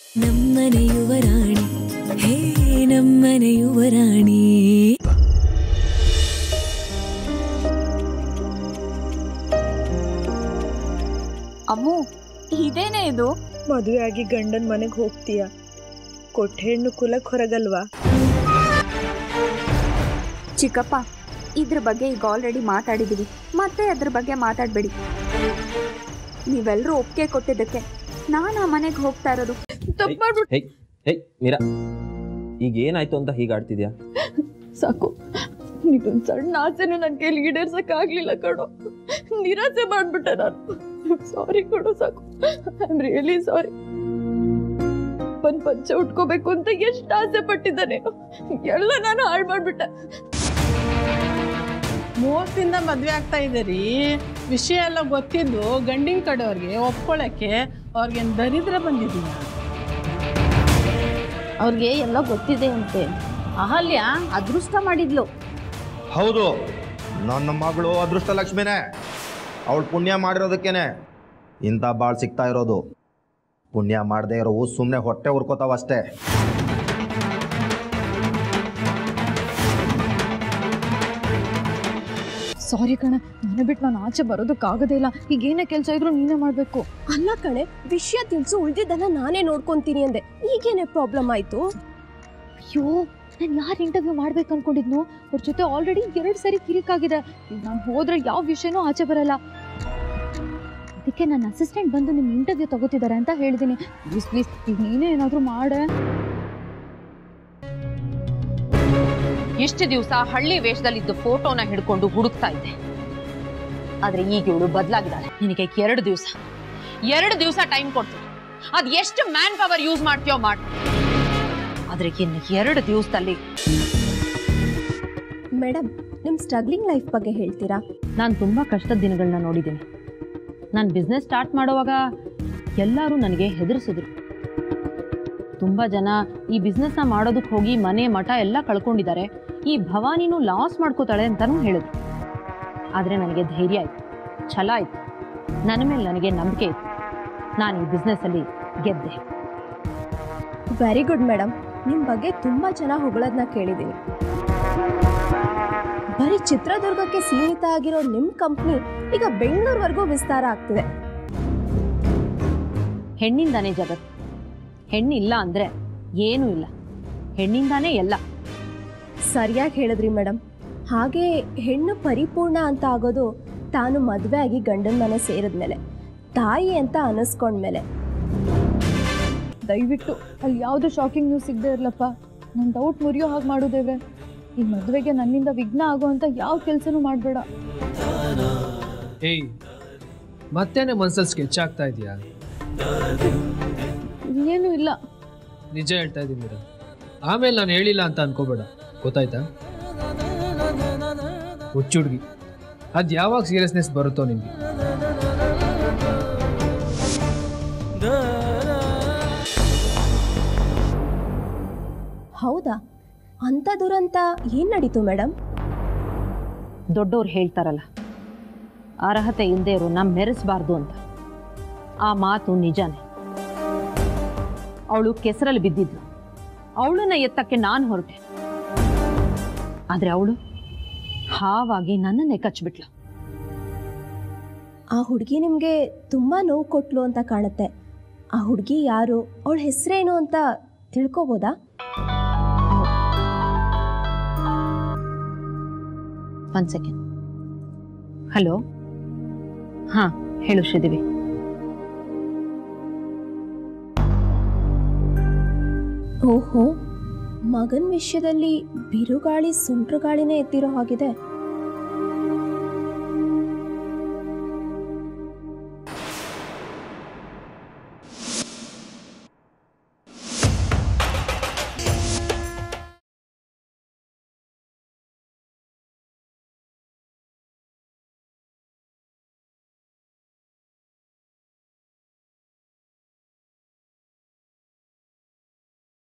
ನಮ್ಮನೆ ಯುವರಾಣಿ ಹೇ ನಮ್ಮನೆ ಯುವರಾಣಿ ಅಮ್ಮು ಇದೇನೇ ಇದು ಮದುವೆ ಆಗಿ ಗಂಡನ ಮನೆಗೆ ಹೋಗ್ತೀಯ ಕೊಟ್ಟ ಹೆಣ್ಣು ಕುಲಕ್ ಹೊರಗಲ್ವಾ ಚಿಕ್ಕಪ್ಪ ಇದ್ರ ಬಗ್ಗೆ ಈಗ ಆಲ್ರೆಡಿ ಮಾತಾಡಿದೀವಿ ಮತ್ತೆ ಅದ್ರ ಬಗ್ಗೆ ಮಾತಾಡಬೇಡಿ ನೀವೆಲ್ಲರೂ ಒಪ್ಪಿಗೆ ಕೊಟ್ಟಿದ್ದಕ್ಕೆ ನಾನು ಆ ಮನೆಗೆ ಹೋಗ್ತಾ ಇರೋದು ತಪ್ಪು ಮಾಡ್ಬಿಟ್ಟು ಹೇಯ್ ಹೇಯ್ ಮೀರಾ ಈಗ ಏನಾಯ್ತು ಅಂತ ಹೀಗೆ ಆಡ್ತಿದ್ಯಾ ಸಾಕು ಇದೊಂದು ಸಣ್ಣ ಆಸೆನೂ ನನ್ನ ಕೈಲಿ ಈಡೇರ್ಸಕ್ ಆಗ್ಲಿಲ್ಲ ಕಣೋ ನಿರಾಸೆ ಮಾಡ್ಬಿಟ್ಟೆ ನಾನು ಸಾರಿ ಕಣೋ ಸಾಕು ಐ ಆಮ್ ರಿಯಲಿ ಸಾರಿ ಒಂದ್ ಪಂಚೆ ಉಟ್ಕೋಬೇಕು ಅಂತ ಎಷ್ಟು ಆಸೆ ಪಟ್ಟಿದ್ದಾನೆ ಎಲ್ಲ ನಾನು ಹಾಳು ಮಾಡ್ಬಿಟ್ಟೆ ಮೂವತ್ತಿಂದ ಮದ್ವೆ ಆಗ್ತಾ ಇದ್ದೀರಿ ವಿಷಯ ಎಲ್ಲ ಗೊತ್ತಿದ್ದು ಗಂಡಿನ ಕಡೆಯವ್ರಿಗೆ ಒಪ್ಕೊಳ್ಳಕ್ಕೆ ಅವ್ರಿಗೇನು ದರಿದ್ರ ಬಂದಿದೀಯ ಅವ್ರಿಗೆ ಎಲ್ಲ ಗೊತ್ತಿದೆ ಅಂತೆ ಅಹಲ್ಯ ಅದೃಷ್ಟ ಮಾಡಿದ್ಲು ಹೌದು ನನ್ನ ಮಗಳು ಅದೃಷ್ಟ ಲಕ್ಷ್ಮಿನೇ ಅವಳು ಪುಣ್ಯ ಮಾಡಿರೋದಕ್ಕೇನೆ ಇಂಥ ಬಾಳ್ ಸಿಗ್ತಾ ಇರೋದು ಪುಣ್ಯ ಮಾಡದೇ ಇರೋವು ಸುಮ್ಮನೆ ಹೊಟ್ಟೆ ಉರ್ಕೋತಾವಷ್ಟೇ ಸಾರಿ ಕಣ ಮನೆ ಬಿಟ್ಟು ನಾನು ಆಚೆ ಬರೋದಕ್ಕಾಗದೇ ಇಲ್ಲ ಈಗ ಏನೇ ಕೆಲಸ ಇದ್ರು ನೀನೇ ಮಾಡ್ಬೇಕು ಅಲ್ಲ ಕಣೆ ವಿಷಯ ತಿಳಿಸು ಉಳಿದಿದ್ದೆಲ್ಲ ನಾನೇ ನೋಡ್ಕೊಂತೀನಿ ಅಂದೆ ಈಗೇನೆ ಪ್ರಾಬ್ಲಮ್ ಆಯ್ತು ಅಯ್ಯೋ ನಾನು ಯಾರು ಇಂಟರ್ವ್ಯೂ ಮಾಡ್ಬೇಕು ಅನ್ಕೊಂಡಿದ್ನು ಅವ್ರ ಜೊತೆ ಆಲ್ರೆಡಿ ಎರಡು ಸರಿ ಕಿರಿಕಾಗಿದೆ ಈಗ ನಾನು ಹೋದ್ರೆ ಯಾವ ವಿಷಯನೂ ಆಚೆ ಬರಲ್ಲ ಅದಕ್ಕೆ ನನ್ನ ಅಸಿಸ್ಟೆಂಟ್ ಬಂದು ನಿಮ್ಮ ಇಂಟರ್ವ್ಯೂ ತಗೋತಿದ್ದಾರೆ ಅಂತ ಹೇಳಿದ್ದೀನಿ ಪ್ಲೀಸ್ ಪ್ಲೀಸ್ ಈಗ ನೀನೇ ಏನಾದರೂ ಮಾಡೆ ಎಷ್ಟು ದಿವಸ ಹಳ್ಳಿ ವೇಷದಲ್ಲಿದ್ದ ಫೋಟೋನ ಹಿಡ್ಕೊಂಡು ಹುಡುಕ್ತಾ ಇದ್ದೆ ಆದ್ರೆ ಈಗ ಇವಳು ಬದಲಾಗಿದ್ದಾಳೆ ನಿನಗೆ ಎರಡು ದಿವಸ ಎರಡು ದಿವಸ ಟೈಮ್ ಕೊಡ್ತೀನಿ ಅದ್ ಎಷ್ಟು ಮ್ಯಾನ್ ಪವರ್ ಯೂಸ್ ಮಾಡ್ತೀಯೋ ಮಾಡು ಆದ್ರೆ ಇನ್ನು ಎರಡು ದಿವಸದಲ್ಲಿ ಮೇಡಮ್ ನಿಮ್ಮ ಸ್ಟ್ರಗ್ಲಿಂಗ್ ಲೈಫ್ ಬಗ್ಗೆ ಹೇಳ್ತೀರಾ ನಾನು ತುಂಬಾ ಕಷ್ಟದ ದಿನಗಳನ್ನ ನೋಡಿದ್ದೀನಿ ನಾನು ಬಿಸ್ನೆಸ್ ಸ್ಟಾರ್ಟ್ ಮಾಡುವಾಗ ಎಲ್ಲರೂ ನನಗೆ ಹೆದರಿಸಿದ್ರು ತುಂಬ ಜನ ಈ ಬಿಸ್ನೆಸ್ನ ಮಾಡೋದಕ್ಕೆ ಹೋಗಿ ಮನೆ ಮಠ ಎಲ್ಲ ಕಳ್ಕೊಂಡಿದ್ದಾರೆ ಈ ಭವಾನಿನೂ ಲಾಸ್ ಮಾಡ್ಕೋತಾಳೆ ಅಂತಲೂ ಹೇಳಿದ್ರು ಆದರೆ ನನಗೆ ಧೈರ್ಯ ಆಯಿತು ಛಲ ಆಯಿತು ನನ್ನ ಮೇಲೆ ನನಗೆ ನಂಬಿಕೆ ಇತ್ತು ನಾನು ಈ ಬಿಸ್ನೆಸ್ಸಲ್ಲಿ ಗೆದ್ದೆ ವೆರಿ ಗುಡ್ ಮೇಡಮ್ ನಿಮ್ಮ ಬಗ್ಗೆ ತುಂಬ ಚೆನ್ನಾಗಿ ಹೊಗಳೋದನ್ನ ಕೇಳಿದ್ದೀನಿ ಬರೀ ಚಿತ್ರದುರ್ಗಕ್ಕೆ ಸೀಮಿತ ಆಗಿರೋ ನಿಮ್ಮ ಕಂಪ್ನಿ ಈಗ ಬೆಂಗಳೂರುವರೆಗೂ ವಿಸ್ತಾರ ಆಗ್ತಿದೆ ಹೆಣ್ಣಿಂದಾನೇ ಜಗತ್ತು ಹೆಣ್ಣಿಲ್ಲ ಅಂದರೆ ಏನೂ ಇಲ್ಲ ಹೆಣ್ಣಿಂದಾನೇ ಎಲ್ಲ ಸರಿಯಾಗಿ ಹೇಳಿದ್ರಿ ಮೇಡಮ್ ಹಾಗೆ ಹೆಣ್ಣು ಪರಿಪೂರ್ಣ ಅಂತ ಆಗೋದು ತಾನು ಮದುವೆ ಆಗಿ ಗಂಡನ ಮನೆ ಸೇರಿದ್ಮೇಲೆ ತಾಯಿ ಅಂತ ಅನ್ನಿಸ್ಕೊಂಡ್ಮೇಲೆ ದಯವಿಟ್ಟು ಅಲ್ಲಿ ಯಾವುದೇ ಶಾಕಿಂಗ್ ನ್ಯೂಸ್ ಸಿಗದೆ ಇರಲಪ್ಪ ನನ್ನ ಡೌಟ್ ಮುರಿಯೋ ಹಾಗೆ ಮಾಡೋದೇವ್ರೆ ಈ ಮದುವೆಗೆ ನನ್ನಿಂದ ವಿಘ್ನ ಆಗುವಂಥ ಯಾವ ಕೆಲಸನೂ ಮಾಡಬೇಡ ಏಯ್ ಮತ್ತೇನೆ ಮನ್ಸಲ್ಲಿ ಸ್ಕೆಚ್ ಆಗ್ತಾ ಇದೆಯಾ ಏನೂ ಇಲ್ಲ ನಿಜ ಹೇಳ್ತಾ ಇದ್ದೀನಿ ಮೀರಾ ಆಮೇಲೆ ನಾನು ಹೇಳಿಲ್ಲ ಅಂತ ಅನ್ಕೋಬೇಡ ಗೊತ್ತಾಯ್ತಾ ಹುಚ್ಚು ಹುಡುಗಿ ಅದು ಯಾವಾಗ ಸೀರಿಯಸ್ನೆಸ್ ಬರುತ್ತೋ ನಿಮಗೆ ಹೌದಾ ಅಂಥ ದುರಂತ ಏನು ನಡೀತು ಮೇಡಮ್ ದೊಡ್ಡವ್ರು ಹೇಳ್ತಾರಲ್ಲ ಅರ್ಹತೆ ಇಲ್ಲದೆ ಇರೋನ್ನ ಮೆರೆಸಬಾರ್ದು ಅಂತ ಆ ಮಾತು ನಿಜಾನೇ ಅವಳು ಕೆಸರಲ್ಲಿ ಬಿದ್ದಿದ್ಲು ಅವಳನ್ನ ಎತ್ತಕ್ಕೆ ನಾನು ಹೊರಟೆ ಆದರೆ ಅವಳು ಹಾವಾಗಿ ನನ್ನನ್ನೇ ಕಚ್ಬಿಟ್ಲು ಆ ಹುಡುಗಿ ನಿಮಗೆ ತುಂಬ ನೋವು ಕೊಟ್ಲು ಅಂತ ಕಾಣುತ್ತೆ ಆ ಹುಡುಗಿ ಯಾರು ಅವಳ ಹೆಸರೇನು ಅಂತ ತಿಳ್ಕೊಬೋದಾ ಒನ್ ಸೆಕೆಂಡ್ ಹಲೋ ಹಾಂ ಹೇಳು ಶ್ರೀದೇವಿ ಓಹೋ ಮಗನ ವಿಷಯದಲ್ಲಿ ಬಿರುಗಾಳಿ ಸುಂಟ್ರಗಾಳಿನೇ ಎತ್ತಿರೋ ಹಾಗಿದೆ